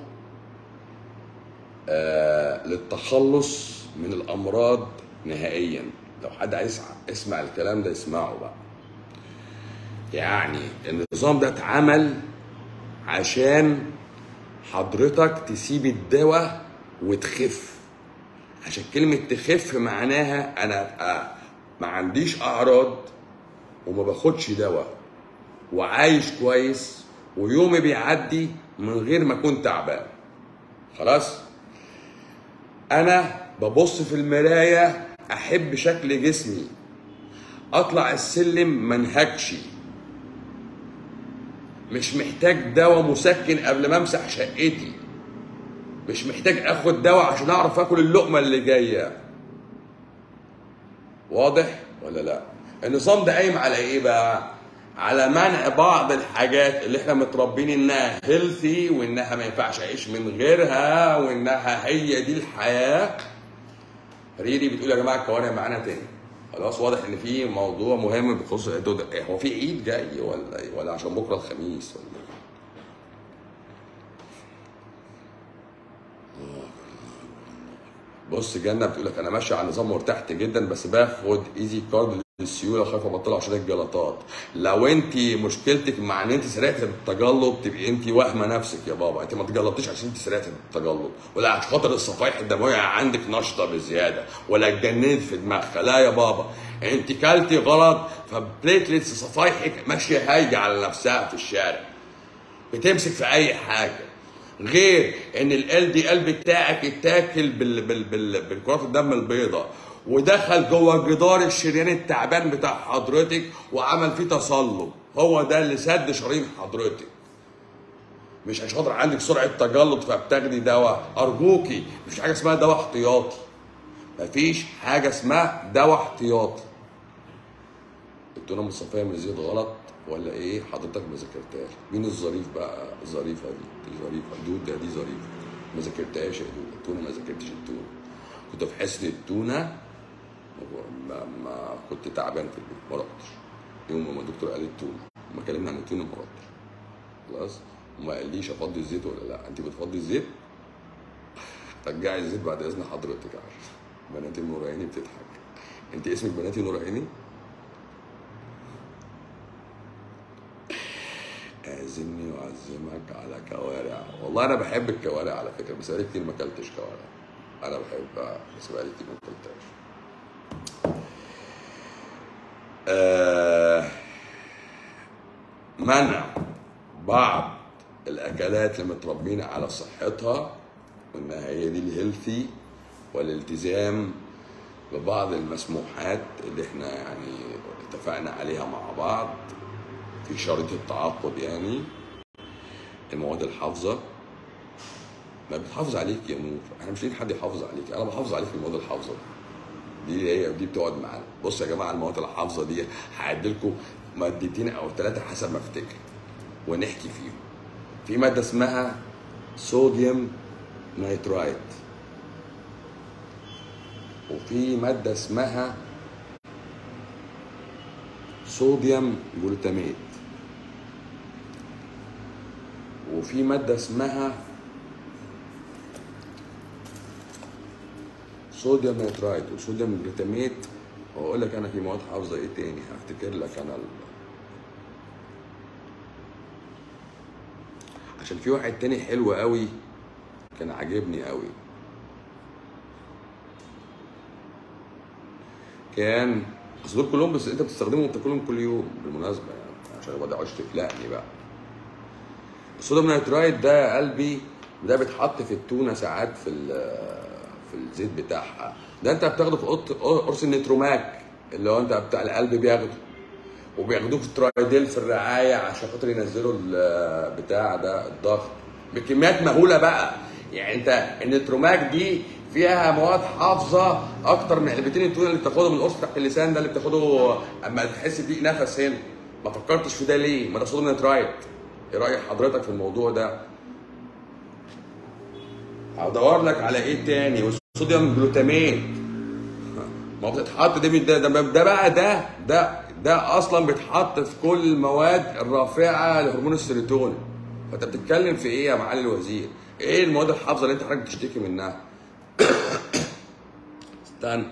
آه للتخلص من الامراض نهائيا لو حد عايز يسمع الكلام ده يسمعه بقى يعني النظام ده اتعمل عشان حضرتك تسيب الدواء وتخف عشان كلمة تخف معناها أنا أبقى ما عنديش أعراض وما باخدش دواء وعايش كويس ويومي بيعدي من غير ما أكون تعبان خلاص أنا ببص في المراية أحب شكل جسمي أطلع السلم منهكش مش محتاج دواء مسكن قبل ما امسح شقتي مش محتاج اخد دواء عشان اعرف اكل اللقمه اللي جايه واضح ولا لا النظام ده قايم على ايه بقى على منع بعض الحاجات اللي احنا متربين انها هيلثي وانها ما ينفعش اعيش من غيرها وانها هي دي الحياه ريري بتقول يا جماعه الكوارع معانا تاني خلاص واضح ان في موضوع مهم بخصوص العيد ده هو في عيد جاي ولا إيه؟ ولا عشان بكره الخميس ولا إيه؟ بص جنة بتقول لك انا ماشي على نظام وارتحت جدا بس باخد ايزي كارد للسيوله خايف ابطل عشان الجلطات لو انت مشكلتك مع ان انت سرقت التجلط تبقي انت واهمه نفسك يا بابا انت ما تجلطيش عشان انت سرقت التجلط ولا عشان خاطر الصفائح الدمويه عندك نشطه بزياده ولا اتجننت في دماغها لا يا بابا انت كلتي غلط فبليتلتس صفائحك ماشيه هايجه على نفسها في الشارع بتمسك في اي حاجه غير ان ال دي ال بتاعك اتاكل بال بال بال بالكرات الدم البيضاء ودخل جوه جدار الشريان التعبان بتاع حضرتك وعمل فيه تصلب هو ده اللي سد شرايين حضرتك مش عشان خاطر عندك سرعه تجلط فبتاخدي دواء ارجوكي مفيش حاجه اسمها دواء احتياطي مفيش حاجه اسمها دواء احتياطي التونه مصفيه من الزيت غلط ولا ايه حضرتك ما ذاكرتهاش مين الظريف بقى الظريفه دي دي ظريفه دود ده دي ظريفه ما ذاكرتهاش يا دود التونه ما ذاكرتش التونه كنت في حصه التونه ما, ما كنت تعبان في البيت ما رحتش يوم ما الدكتور قال التونه لما كلمنا عن التونه ما رحتش خلاص وما قاليش افضي الزيت ولا لا انت بتفضي الزيت رجعي الزيت بعد اذن حضرتك عشان بناتي نور عيني بتضحك انت اسمك بناتي نور عيني اعزمني واعزمك على كوارع والله انا بحب الكوارع على فكره بس بقالي كتير ما اكلتش كوارع انا بحبها بس بقالي كتير ما اكلتهاش آه منع بعض الاكلات اللي متربيين على صحتها وانها هي دي الهيلثي والالتزام ببعض المسموحات اللي احنا يعني اتفقنا عليها مع بعض في شريط التعاقد يعني المواد الحافظة ما بتحافظ عليك يا نور احنا مش لاقيين حد يحافظ عليك انا بحافظ عليك في المواد الحافظة دي دي هي دي بتقعد معانا بص يا جماعه المواد الحافظة دي هعد لكم مادتين او ثلاثة حسب ما افتكر ونحكي فيهم في مادة اسمها صوديوم نيترايت وفي مادة اسمها صوديوم جلوتاميت وفي مادة اسمها صوديوم نيترايت وصوديوم جلوتاميت واقول لك انا في مواد حافظه ايه تاني هفتكر لك انا ال... عشان في واحد تاني حلو قوي كان عاجبني قوي كان اصل دول كلهم بس انت بتستخدمهم وبتاكلهم كل يوم بالمناسبه يعني عشان ما تقعدش تقلقني بقى الصوديوم نيترايت ده يا قلبي ده بيتحط في التونه ساعات في ال- في الزيت بتاعها ده انت بتاخده في قط- قرص النيتروماك اللي هو انت بتاع القلب بياخده وبياخدوه في ترايديل في الرعايه عشان خاطر ينزلوا ال- بتاع ده الضغط بكميات مهوله بقى يعني انت النيتروماك دي فيها مواد حافظه اكتر من علبتين التونه اللي بتاخدهم من القرص تحت اللسان ده اللي بتاخده اما تحس بضيق نفس هنا ما فكرتش في ده ليه؟ ما ده صوديوم نيترايت ايه راي حضرتك في الموضوع ده؟ هدور لك على ايه تاني والصوديوم جلوتاميت ما هو بتتحط ده ده, ده, ده بقى ده ده ده اصلا بيتحط في كل المواد الرافعه لهرمون السيروتونين فانت بتتكلم في ايه يا معالي الوزير؟ ايه المواد الحافظه اللي انت حضرتك بتشتكي منها؟ استنى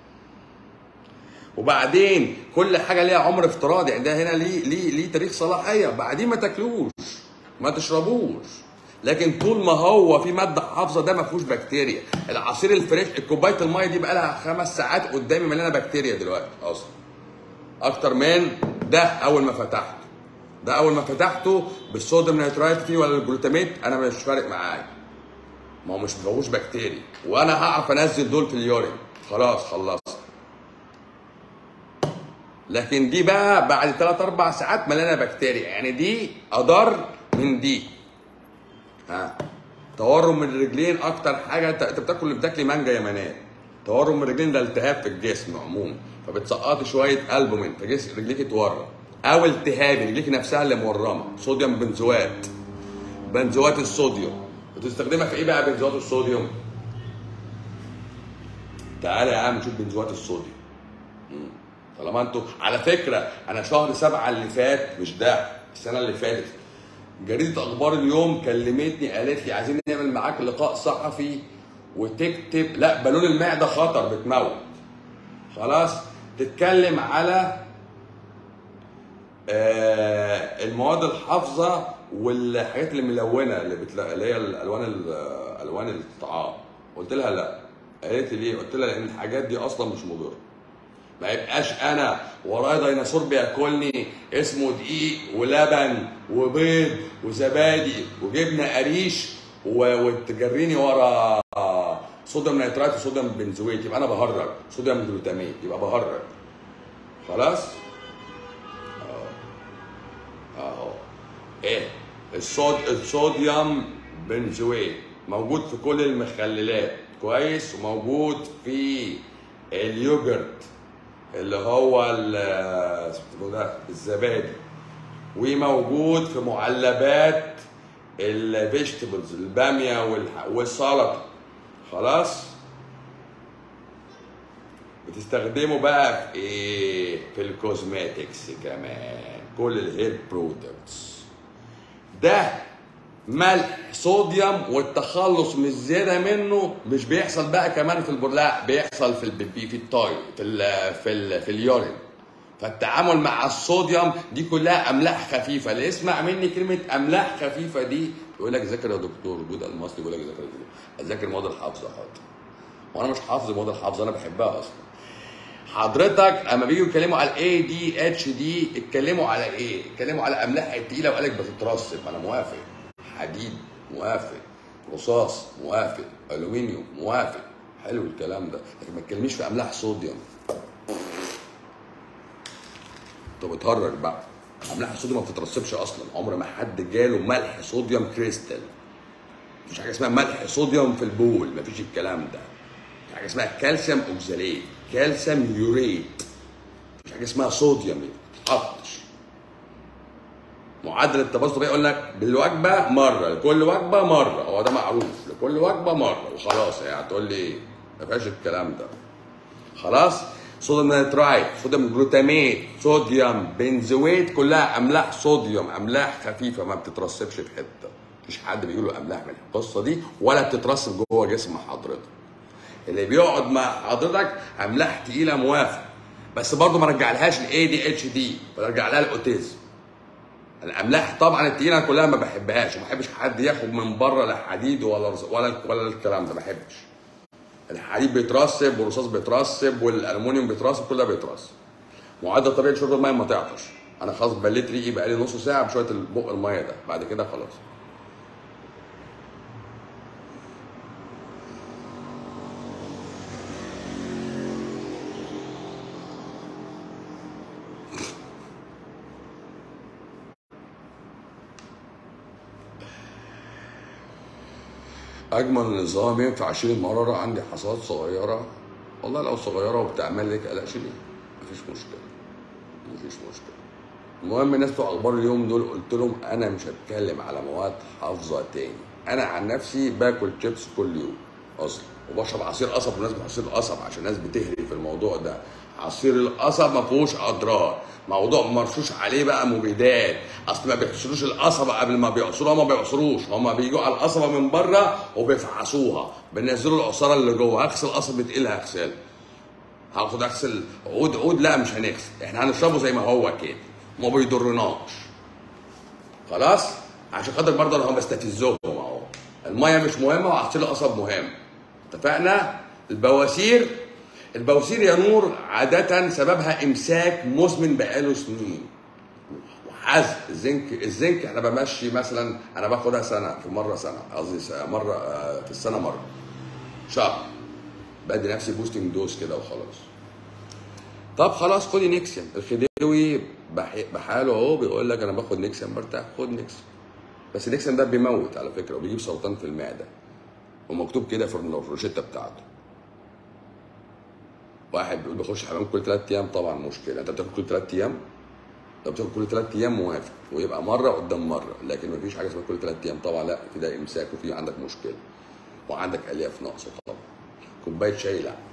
وبعدين كل حاجه ليها عمر افتراضي يعني ده هنا ليه ليه ليه تاريخ صلاحيه بعدين ما تاكلوش ما تشربوش لكن طول ما هو في ماده حافظه ده ما فيهوش بكتيريا العصير الفريش كوبايه الميه دي بقى لها خمس ساعات قدامي مليانه بكتيريا دلوقتي اصلا اكتر من ده اول ما فتحته ده اول ما فتحته بالصوديوم نيترايت فيه ولا الجلوتاميت انا مش فارق معايا ما هو مش مفيهوش بكتيريا وانا هعرف انزل دول في اليورين خلاص خلصت لكن دي بقى بعد 3 4 ساعات مليانه بكتيريا يعني دي اضر من دي ها تورم من الرجلين اكتر حاجه انت انت بتاكل اللي بتاكلي مانجا يا منال تورم من الرجلين ده التهاب في الجسم عموما فبتسقطي شويه البومين فجسم رجليك تورم او التهاب رجليك نفسها اللي مورمه صوديوم بنزوات بنزوات الصوديوم بتستخدمها في ايه بقى بنزوات الصوديوم تعالى يا عم نشوف بنزوات الصوديوم مم. طالما انتوا على فكره انا شهر سبعه اللي فات مش ده السنه اللي فاتت جريده اخبار اليوم كلمتني قالت لي عايزين نعمل معاك لقاء صحفي وتكتب لا بالون المعده خطر بتموت خلاص تتكلم على آه المواد الحافظه والحاجات اللي ملونه اللي بتلا... اللي هي الالوان ال- الوان الطعام قلت لها لا قالت لي ليه قلت لها لان الحاجات دي اصلا مش مضره ما يبقاش انا ورايا ديناصور بياكلني اسمه دقيق ولبن وبيض وزبادي وجبنه قريش و- وتجريني ورا صوديوم نيترات وصوديوم بنزويت يبقى انا بهرج صوديوم جلوتاميت يبقى بهرج خلاص اهو اهو ايه الصود الصوديوم بنزويت موجود في كل المخللات كويس وموجود في اليوجرت اللي هو ال- اسمه ده الزبادي وموجود في معلبات الفيجيتابلز الباميه والح- والسلطه خلاص بتستخدمه بقى في ايه في الكوزماتكس كمان كل الهير برودكتس ده ملح صوديوم والتخلص من الزياده منه مش بيحصل بقى كمان في البر لا بيحصل في البيبي في التاي في ال في ال في اليورين فالتعامل مع الصوديوم دي كلها املاح خفيفه اللي يسمع مني كلمه املاح خفيفه دي يقول لك ذاكر يا دكتور جود المصري يقول لك ذاكر يا دكتور. اذاكر المواد الحافظه حاضر وانا مش حافظ المواد الحافظه انا بحبها اصلا حضرتك اما بيجوا يتكلموا على الاي دي اتش دي اتكلموا على ايه؟ اتكلموا على املاح التقيله وقال لك بتترسب انا موافق حديد موافق رصاص موافق الومنيوم موافق حلو الكلام ده لكن ما تكلمنيش في املاح صوديوم انت بتهرج بقى املاح الصوديوم ما بتترسبش اصلا عمر ما حد جاله ملح صوديوم كريستال مفيش حاجه اسمها ملح صوديوم في البول مفيش الكلام ده في حاجه اسمها كالسيوم اوكزاليت كالسيوم يوريت مفيش حاجه اسمها صوديوم ما تتحطش معدل التبادل الطبيعي يقول لك بالوجبه مره لكل وجبه مره هو ده معروف لكل وجبه مره وخلاص يعني هتقول لي ايه ما فيهاش الكلام ده خلاص صوديوم نيترايت صوديوم جلوتاميت صوديوم بنزويت كلها املاح صوديوم املاح خفيفه ما بتترسبش في حته مفيش حد بيقول له املاح من القصه دي ولا بتترسب جوه جسم حضرتك اللي بيقعد مع حضرتك املاح تقيله موافق بس برضه ما رجعلهاش الاي دي اتش دي برجع لها الاوتيزم الاملاح طبعا التقيله أنا كلها ما بحبهاش وما بحبش حد ياخد من بره لا حديد ولا رز- ولا ولا الكلام ده ما بحبش الحديد بيترسب والرصاص بيترسب والالومنيوم بيترسب كل ده بيترسب معدل طبيعي شرب الميه ما تعطش انا خلاص بليت ريقي بقالي نص ساعه بشويه البق الميه ده بعد كده خلاص اجمل نظام ينفع اشيل المراره عندي حصاد صغيره والله لو صغيره وبتعمل لك قلق شيليها مفيش مشكله مفيش مشكله المهم الناس بتوع اخبار اليوم دول قلت لهم انا مش هتكلم على مواد حافظه تاني انا عن نفسي باكل شيبس كل يوم اصلا وبشرب عصير قصب بمناسبه عصير القصب عشان الناس بتهري في الموضوع ده عصير القصب ما فيهوش اضرار موضوع مرشوش عليه بقى مبيدات اصل ما بيحصروش القصبه قبل ما بيعصروها ما بيعصروش هما بيجوا على القصبه من بره وبيفعصوها بينزلوا العصاره اللي جوه هغسل قصبة ايه اللي هغسلها هاخد اغسل عود عود لا مش هنغسل احنا هنشربه زي ما هو كده ما بيضرناش خلاص عشان خاطر برضه انا هم بستفزهم اهو الميه مش مهمه وعصير القصب مهم اتفقنا البواسير البواسير يا نور عادة سببها إمساك مزمن بقاله سنين وحزق الزنك الزنك انا بمشي مثلا انا باخدها سنه في مره سنه قصدي س- مره آه، في السنه مره شهر بدي نفسي بوستنج دوز كده وخلاص طب خلاص خدي نيكسيان الخديوي بح- بحاله اهو بيقول لك انا باخد نيكسيان برتاح خد نيكسيان بس النيكسيان ده بيموت على فكره وبيجيب سرطان في المعده ومكتوب كده في الروشته بتاعته واحد بيقول بخش حمام كل ثلاث ايام طبعا مشكله انت بتاكل كل ثلاث ايام لو بتاكل كل ثلاث ايام موافق ويبقى مره قدام مره لكن مفيش حاجه اسمها كل ثلاث ايام طبعا لا في ده امساك وفي عندك مشكله وعندك الياف ناقصه طبعا كوبايه شاي لا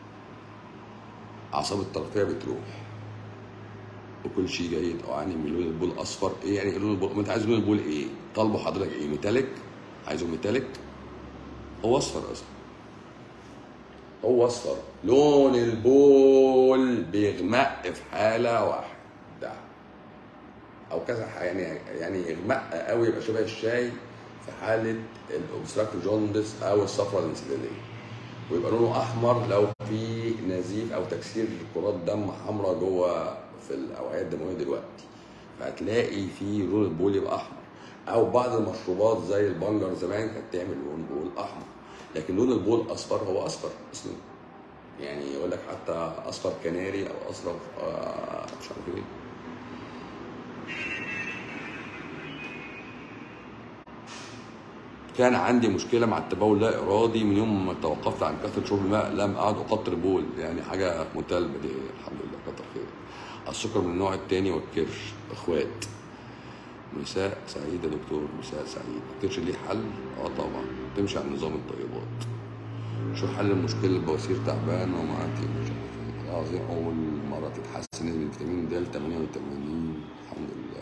اعصاب الطرفيه بتروح وكل شيء جيد او عاني من لون البول اصفر ايه يعني لون البول ما انت عايز لون البول ايه طالبه حضرتك ايه ميتاليك عايزه ميتاليك هو اصفر اصلا هو اصفر لون البول بيغمق في حاله واحده او كذا حاجه يعني يعني يغمق قوي يبقى شبه الشاي في حاله الاوبستراكتيف جوندس او الصفرة الانسولينيه ويبقى لونه احمر لو في نزيف او تكسير كرات دم حمراء جوه في الاوعيه الدمويه دلوقتي فهتلاقي في لون البول يبقى احمر او بعض المشروبات زي البنجر زمان كانت تعمل لون بول احمر لكن لون البول اصفر هو اصفر اصلا يعني يقول لك حتى اصفر كناري او اصفر آه، مش عارف ايه كان عندي مشكله مع التبول لا ارادي من يوم ما توقفت عن كثره شرب الماء لم اعد اقطر بول يعني حاجه منتهى البديهيه الحمد لله كتر خير السكر من النوع الثاني والكرش اخوات مساء سعيد يا دكتور مساء سعيد الكرش ليه حل؟ اه طبعا تمشي على نظام الطيبات شو حل المشكله البواسير تعبان ومعاكي مش عارف ايه العظيم اول مره تتحسن من فيتامين د 88 الحمد لله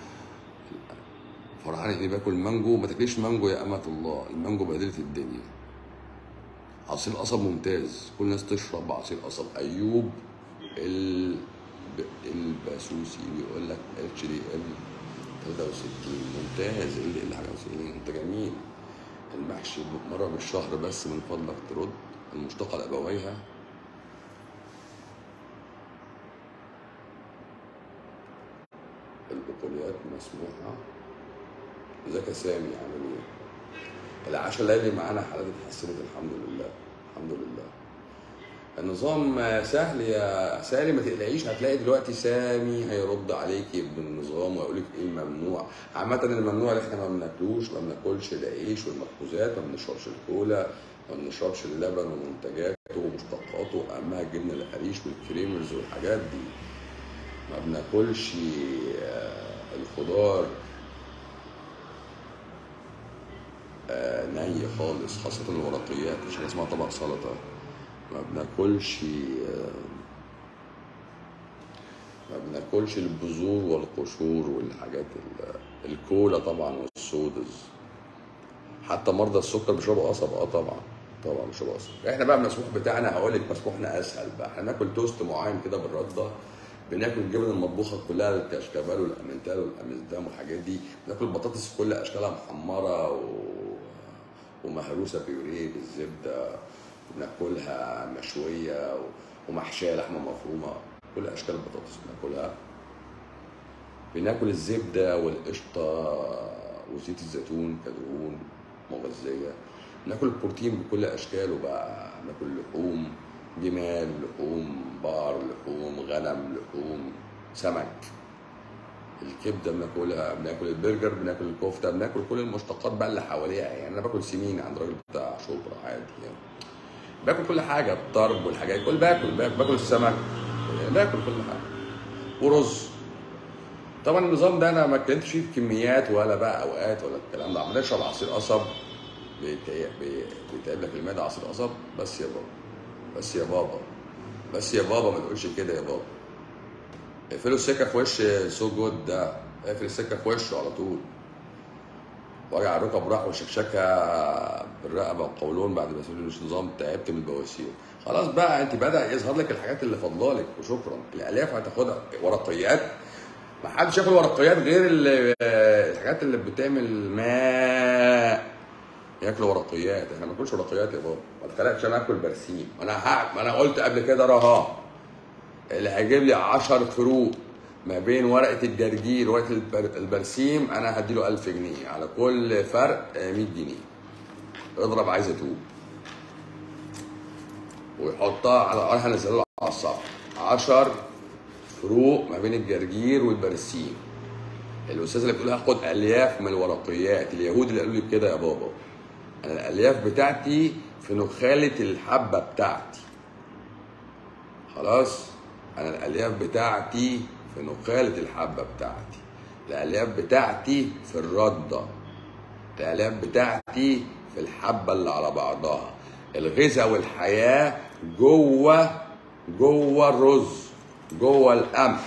فرحان اني باكل مانجو ما تاكليش مانجو يا امة الله المانجو بهدلة الدنيا عصير قصب ممتاز كل الناس تشرب عصير قصب ايوب ال... الباسوسي بيقول لك اتش دي ال 63 ممتاز ال ال حاجه 90 انت جميل المحشي مره بالشهر بس من فضلك ترد المشتقه لابويها البقوليات مسموحه ازيك يا سامي عامل ايه؟ العشاء الليلي معانا حالات اتحسنت الحمد لله الحمد لله النظام سهل يا سالي ما تقلقيش هتلاقي دلوقتي سامي هيرد عليكي بالنظام ويقول لك ايه الممنوع عامة الممنوع اللي احنا ما بناكلوش ما بناكلش العيش والمخبوزات ما بنشربش الكولا ما بنشربش اللبن ومنتجاته ومشتقاته اهمها الجبنه القريش والكريمرز والحاجات دي ما بناكلش آه، الخضار آه، ني خالص خاصة الورقيات مش حاجة اسمها طبق سلطة ما بناكلش آه، ما بناكلش البذور والقشور والحاجات ال- الكولا طبعا والسودز حتى مرضى السكر بيشربوا قصب اه طبعا طبعا بيشربوا قصب احنا بقى المسموح بتاعنا هقول لك مسموحنا اسهل بقى احنا بناكل توست معين كده بالرده بناكل الجبن المطبوخه كلها الكاشكابال والامنتال والامزدام والحاجات دي بناكل البطاطس كل اشكالها محمره و... ومهروسه بيوريه بالزبده بناكلها مشويه و- ومحشيه لحمه مفرومه كل اشكال البطاطس بناكلها بناكل الزبده والقشطه وزيت الزيتون كدهون مغذيه بناكل البروتين بكل اشكاله بقى بناكل لحوم جمال لحوم بقر لحوم غنم لحوم سمك الكبده بناكلها بناكل البرجر بناكل الكفته بناكل كل المشتقات بقى اللي حواليها يعني انا باكل سمين عند راجل بتاع شبرا عادي يعني باكل كل حاجه الطرب والحاجات كل باكل باكل, باكل السمك يعني باكل كل حاجه ورز طبعا النظام ده انا ما اتكلمتش فيه في كميات ولا بقى اوقات ولا الكلام ده عمال اشرب عصير قصب بيتهيأ- بي- بيتعب لك المعده عصير قصب بس يا بابا بس يا بابا بس يا بابا ما تقولش كده يا بابا اقفلوا السكه في وش سو جود ده اقفل السكه في وشه على طول وجع الركب راح وشكشكه بالرقبه والقولون بعد ما يسيب مش نظام تعبت من البواسير خلاص بقى انت بدا يظهر لك الحاجات اللي فاضلالك وشكرا الالياف هتاخدها ورقيات ما حدش ياكل ورقيات غير ال- الحاجات اللي بتعمل ماء ياكلوا ورقيات احنا ما بناكلش ورقيات يا بابا ما اتخلقتش انا اكل برسيم انا ها ما انا قلت قبل كده رهان اللي هيجيب لي 10 فروق ما بين ورقه الجرجير وورقه البر... البرسيم انا هديله 1000 جنيه على كل فرق آه، 100 جنيه اضرب عايز اتوب ويحطها على انا هنزلها له على الصفحه 10 فروق ما بين الجرجير والبرسيم الاستاذ اللي بتقول هاخد الياف من الورقيات اليهود اللي قالوا لي كده يا بابا انا الالياف بتاعتي في نخاله الحبه بتاعتي خلاص انا الالياف بتاعتي في نخاله الحبه بتاعتي الالياف بتاعتي في الرده الالياف بتاعتي في الحبه اللي على بعضها الغذاء والحياه جوه جوه الرز جوه القمح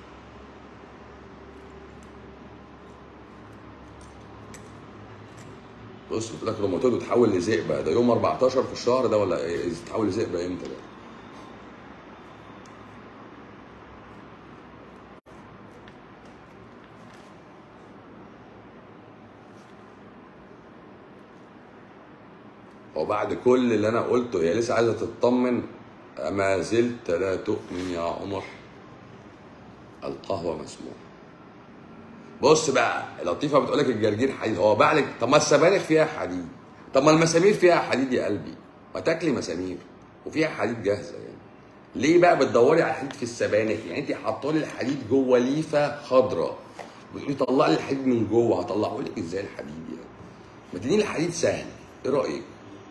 بص قلت لك الروماتويد بتحول لذئبه ده يوم 14 في الشهر ده ولا ايه تتحول لذئبه امتى ده؟ وبعد كل اللي انا قلته هي لسه عايزه تطمن ما زلت لا تؤمن يا عمر القهوه مسموح بص بقى لطيفه بتقول لك الجرجير حديد هو بعلك طب ما السبانخ فيها حديد طب ما المسامير فيها حديد يا قلبي ما تاكلي مسامير وفيها حديد جاهزه يعني ليه بقى بتدوري على الحديد في السبانخ يعني انت حاطه لي الحديد جوه ليفه خضراء بتقولي طلع لي الحديد من جوه هطلعه لك ازاي الحديد يعني ما تديني الحديد سهل ايه رايك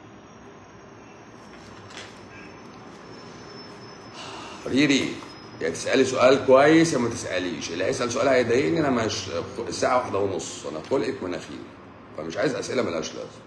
ريري يا تسالي سؤال كويس يا ما تساليش اللي هيسال سؤال هيضايقني انا مش الساعه واحدة ونص انا خلقت مناخير فمش عايز اسئله ملهاش لازمه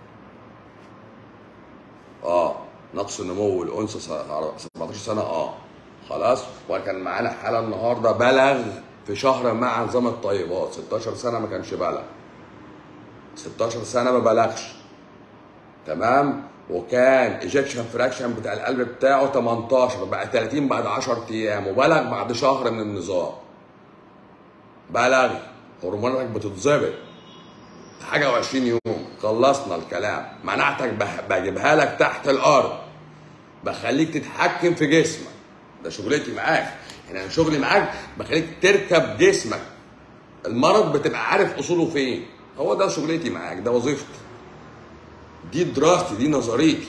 اه نقص النمو الانثى س- 17 سنه اه خلاص وكان معانا حاله النهارده بلغ في شهر مع نظام الطيبات 16 سنه ما كانش بلغ 16 سنه ما بلغش تمام وكان ايجكشن فراكشن بتاع القلب بتاعه 18 بقى 30 بعد 10 ايام وبلغ بعد شهر من النظام بلغ هرموناتك بتتظبط حاجه و20 يوم خلصنا الكلام مناعتك بح- بجيبها لك تحت الارض بخليك تتحكم في جسمك ده شغلتي معاك يعني انا شغلي معاك بخليك تركب جسمك المرض بتبقى عارف اصوله فين هو ده شغلتي معاك ده وظيفتي دي دراستي دي نظريتي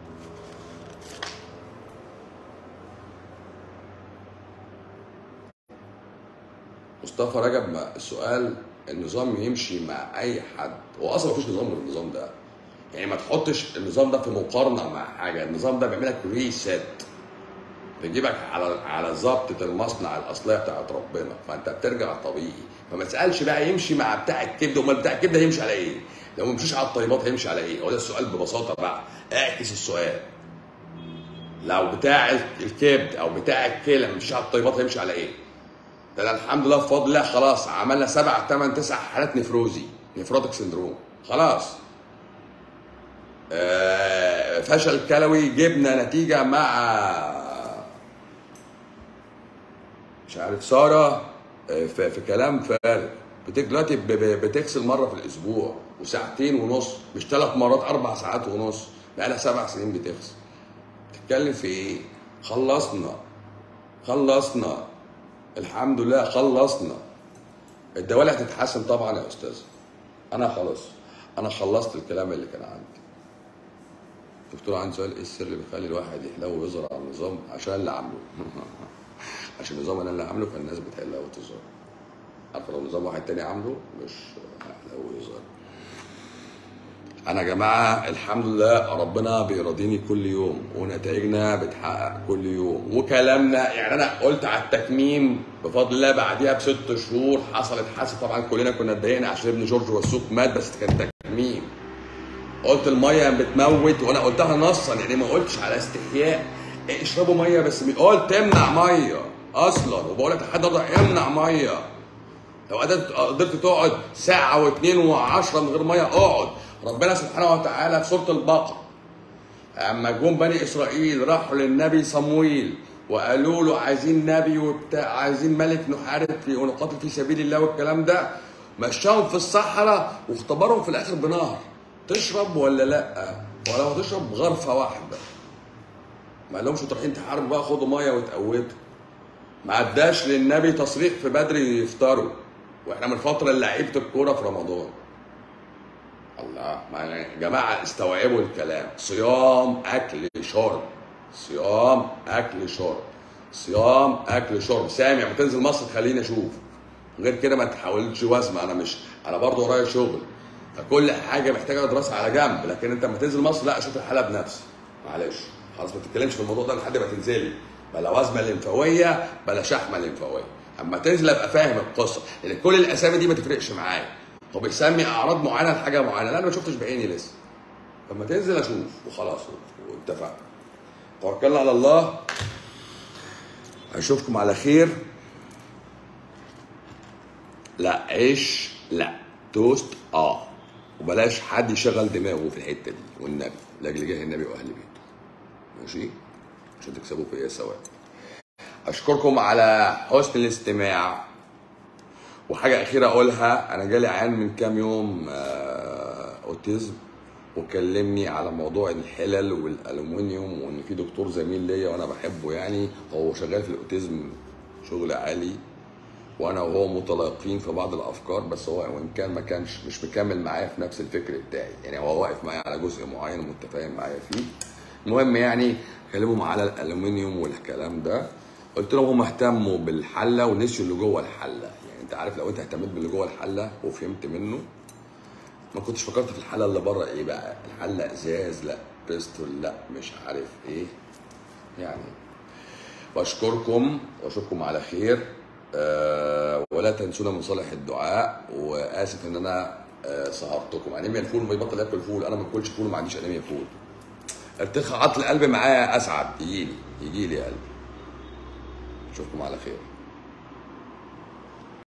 مصطفى رجب ما السؤال النظام يمشي مع اي حد هو اصلا مفيش نظام غير النظام ده يعني ما تحطش النظام ده في مقارنه مع حاجه النظام ده بيعملك ريست بيجيبك على على ظبطه المصنع الاصليه بتاعت ربنا فانت بترجع طبيعي فما تسالش بقى يمشي مع بتاع الكبده امال بتاع الكبده هيمشي على ايه؟ لو ما مشيش على الطيبات هيمشي على ايه؟ هو ده السؤال ببساطه بقى اعكس السؤال لو بتاع الكبد او بتاع الكلى ما مشيش على الطيبات هيمشي على ايه؟ ده أنا الحمد لله بفضل الله خلاص عملنا سبع ثمان تسع حالات نفروزي نفروتك سندروم خلاص آه، فشل كلوي جبنا نتيجه مع مش عارف ساره آه، في, في كلام فارغ بتك دلوقتي ب- ب- بتغسل مره في الاسبوع وساعتين ونص مش ثلاث مرات اربع ساعات ونص بقالها سبع سنين بتغسل بتتكلم في ايه خلصنا خلصنا الحمد لله خلصنا الدوالع هتتحسن طبعا يا استاذ انا خلاص انا خلصت الكلام اللي كان عندي دكتور عندي سؤال ايه السر اللي بيخلي الواحد يحلو ويظهر على النظام عشان اللي عامله عشان النظام انا اللي عامله فالناس بتحلو وتظهر عارفه لو نظام واحد تاني عامله مش هيحلو ويظهر انا يا جماعه الحمد لله ربنا بيرضيني كل يوم ونتائجنا بتحقق كل يوم وكلامنا يعني انا قلت على التكميم بفضل الله بعديها بست شهور حصلت حادثه طبعا كلنا كنا اتضايقنا عشان ابن جورج وسوق مات بس كان تكميم قلت الميه بتموت وانا قلتها نصا يعني ما قلتش على استحياء إيه اشربوا ميه بس مي- قلت تمنع ميه اصلا وبقول لك لحد النهارده امنع ميه لو قدرت قدرت تقعد ساعة واثنين وعشرة من غير مية اقعد ربنا سبحانه وتعالى في سورة البقرة اما جم بني اسرائيل راحوا للنبي صمويل وقالوا له عايزين نبي وبتاع عايزين ملك نحارب في ونقاتل في سبيل الله والكلام ده مشاهم في الصحراء واختبرهم في الاخر بنهر تشرب ولا لا ولو هتشرب غرفه واحده ما لهمش انتوا رايحين تحاربوا بقى خدوا ميه وتقوتوا ما عداش للنبي تصريح في بدر يفطروا واحنا من فتره لعيبه الكوره في رمضان الله ما يا جماعه استوعبوا الكلام صيام اكل شرب صيام اكل شرب صيام اكل شرب سامع ما تنزل مصر خليني اشوف غير كده ما تحاولش وزمه انا مش انا برضه ورايا شغل فكل حاجه محتاجه دراسه على جنب لكن انت لما تنزل مصر لا اشوف الحاله بنفسي معلش خلاص ما تتكلمش في الموضوع ده لحد ما تنزلي بلا وزمه لمفاويه بلا شحمه لمفاويه اما تنزل ابقى فاهم القصه لان كل الاسامي دي ما تفرقش معايا هو بيسمي اعراض معينه لحاجه معينه لا انا ما شفتش بعيني لسه لما تنزل اشوف وخلاص واتفقنا توكلنا على الله اشوفكم على خير لا عيش لا توست اه وبلاش حد يشغل دماغه في الحته دي والنبي لاجل جاه النبي واهل بيته ماشي عشان تكسبوا فيا ثواب اشكركم على حسن الاستماع وحاجه اخيره اقولها انا جالي عيان من كام يوم آه، اوتيزم وكلمني على موضوع الحلل والالومنيوم وان في دكتور زميل ليا وانا بحبه يعني هو شغال في الاوتيزم شغل عالي وانا وهو متلاقين في بعض الافكار بس هو وان كان ما كانش مش مكمل معايا في نفس الفكر بتاعي يعني هو واقف معايا على جزء معين ومتفاهم معايا فيه المهم يعني كلمهم على الالومنيوم والكلام ده قلت لهم هم اهتموا بالحله ونسيوا اللي جوه الحله يعني انت عارف لو انت اهتميت باللي جوه الحله وفهمت منه ما كنتش فكرت في الحله اللي بره ايه بقى الحله ازاز لا بيستول لا مش عارف ايه يعني بشكركم واشوفكم على خير أه ولا تنسونا من صالح الدعاء واسف ان انا أه سهرتكم انيميا الفول ما يبطل ياكل فول انا ما باكلش فول وما عنديش انيميا فول ارتخاء عطل القلب معايا اسعد يجي لي يجي لي قلب اشوفكم على خير